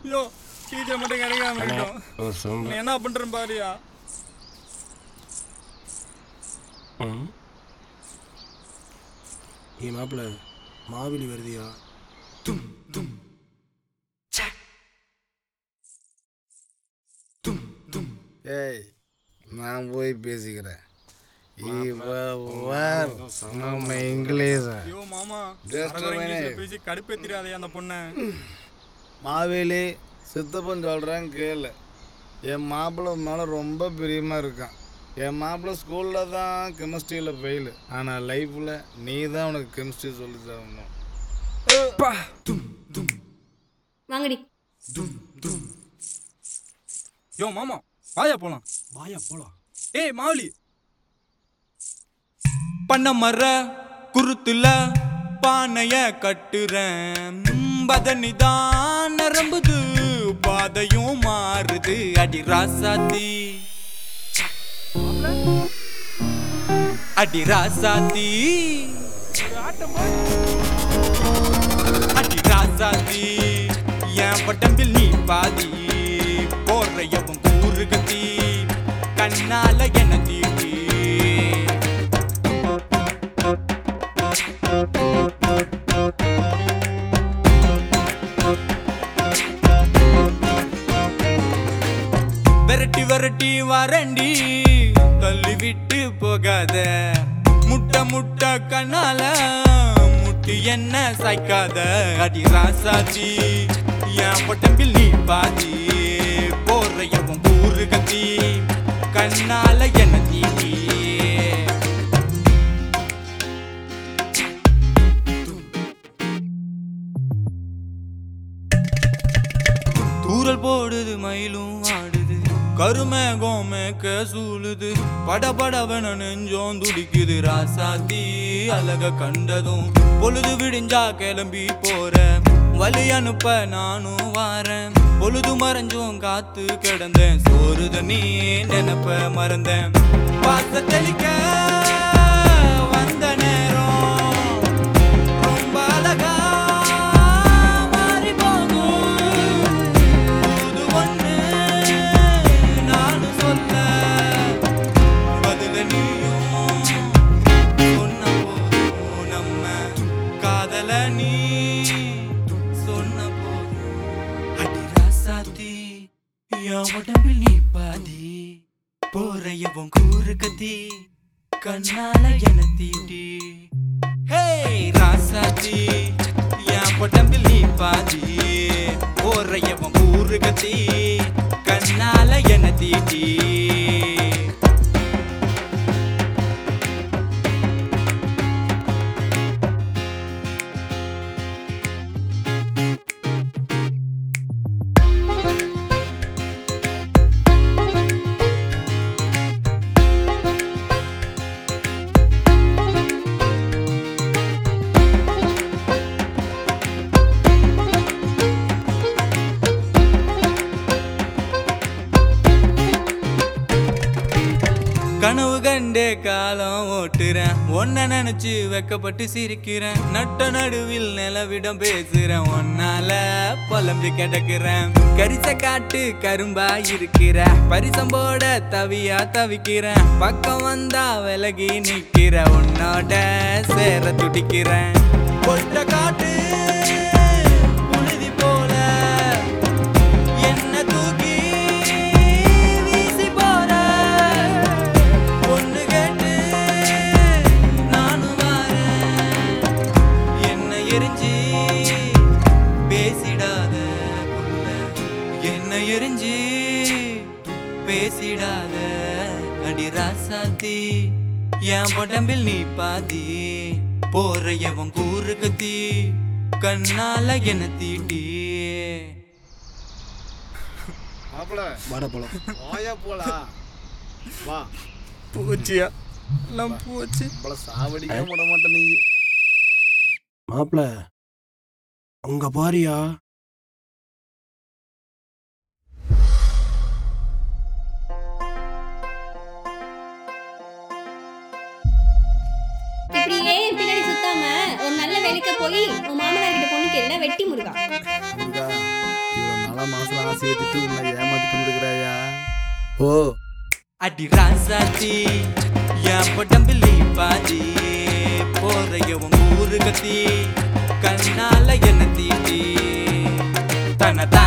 ஐயோ டீச்சர் மட்டும் கிடைக்காம இருக்கட்டும் ஒரு சொம்பு நீ என்ன பண்றேன் பாரியா ம். ஏ மாப்பிள்ள மாவிலி வருதியா ஏய் நான் போய் பேசிக்கிறேன் இவர் நம்ம இங்கிலீஷ் ஐயோ மாமா Just a அரகுறை இங்கிலீஷ்ல minute. பேசி கடுப்பேத்திராதே அந்த பொண்ணை மாவேலி சித்தப்பன் சொல்கிறேன் கேளு என் மாப்பிள்ளை மேலே ரொம்ப பிரியமாக இருக்கான் என் மாப்பிள்ளை ஸ்கூலில் தான் கெமிஸ்ட்ரியில் ஃபெயிலு ஆனால் லைஃப்பில் நீ தான் உனக்கு கெமிஸ்ட்ரி சொல்லி தரணும் வாங்கடி யோ மாமா வாயா போலாம் வாயா போலாம் ஏய் மாவுலி பண்ண மர குருத்துல பானைய கட்டுறேன் பதனிதான் நரம்புது பாதையும் மாறுது அடி ராசாத்தி அடி ராசாத்தி அடி ராசாத்தி என் பட்டம்பில் நீ பாதி போறையவும் கூறு கத்தி கண்ணால என்ன தீட்டி விரட்டி விரட்டி வரண்டி தள்ளி விட்டு போகாத முட்டை முட்டை கண்ணால முட்டி என்ன சாய்க்காத அடி ராசாச்சி என் பட்டம்பில் நீ பாதி போறையவும் கூறு கத்தி கண்ணால என்ன தீட்டி தூரல் போடுது மயிலும் ஆடுது கருமேகம் மேக்க சூழுது படபடவன நெஞ்சோம் துடிக்குது ராசாத்தி அழக கண்டதும் பொழுது விடிஞ்சா கிளம்பி போற வழி அனுப்ப நானும் வாரேன் பொழுது மறைஞ்சும் காத்து கிடந்தேன் சோறு தண்ணி நினப்ப மறந்தேன் பாச தெளிக்க வந்த நேரம் ரொம்ப அழகா மாறி போகும் புது ஒண்ணு நானும் சொல்ல பதில நீயும் சொன்ன போதும் நம்ம காதல நீ சொன்ன போதும் அடி ராசாத்தி என் உடம்பில் நீ பாதி போறையவும் கூறு கத்தி கண்ணால என தீட்டி ஹே ராசாத்தி என் உடம்பில் நீ பாதி போறையவும் கூறு கத்தி கண்ணால என தீட்டி கனவு கண்டே காலம் ஓட்டுறேன் ஒன்ன நினைச்சு வெக்கப்பட்டு சிரிக்கிறேன் நட்ட நடுவில் நிலவிடம் பேசுறேன் ஒன்னால புலம்பி கிடக்குறேன் கரிச காட்டு கரும்பா இருக்கிற பரிசம் போட தவியா தவிக்கிறேன் பக்கம் வந்தா விலகி நிக்கிற உன்னோட சேர துடிக்கிறேன் கொட்ட காட்டு புழுதி போல என்ன தூக்கி வீசி போற பொண்ணு கேட்டு நானும் வரேன் என்ன எரிஞ்சு பேசிடாத புள்ள என்ன எரிஞ்சு பேசிடாத அடி ராசாத்தி என் உடம்பில் நீ பாதி போறையவன் கூறு கத்தி கண்ணால என்ன தீட்டி மாப்பிள்ள வாடா போலாம் வாயா போலாம் வா பூச்சியா எல்லாம் பூச்சி நம்மள சாவடிக்க விட மாட்டேன் நீ மாப்பிள்ள அங்க பாரியா இப்படியே என் பின்னாடி சுத்தாம ஒரு நல்ல வேலைக்கு போய் உன் மாமனார் கிட்ட பொண்ணு கேளுடா வெட்டி முருகா முருகா இவ்வளோ நாளாக காசு வச்சுட்டு உன்னை ஏமாத்திட்டு வந்துக்கிறாயா ஓ அடி ராசாத்தி என் உடம்பில் நீ பாதி போறைய உன் ஊரு கத்தி கண்ணால என்ன தீட்டி தன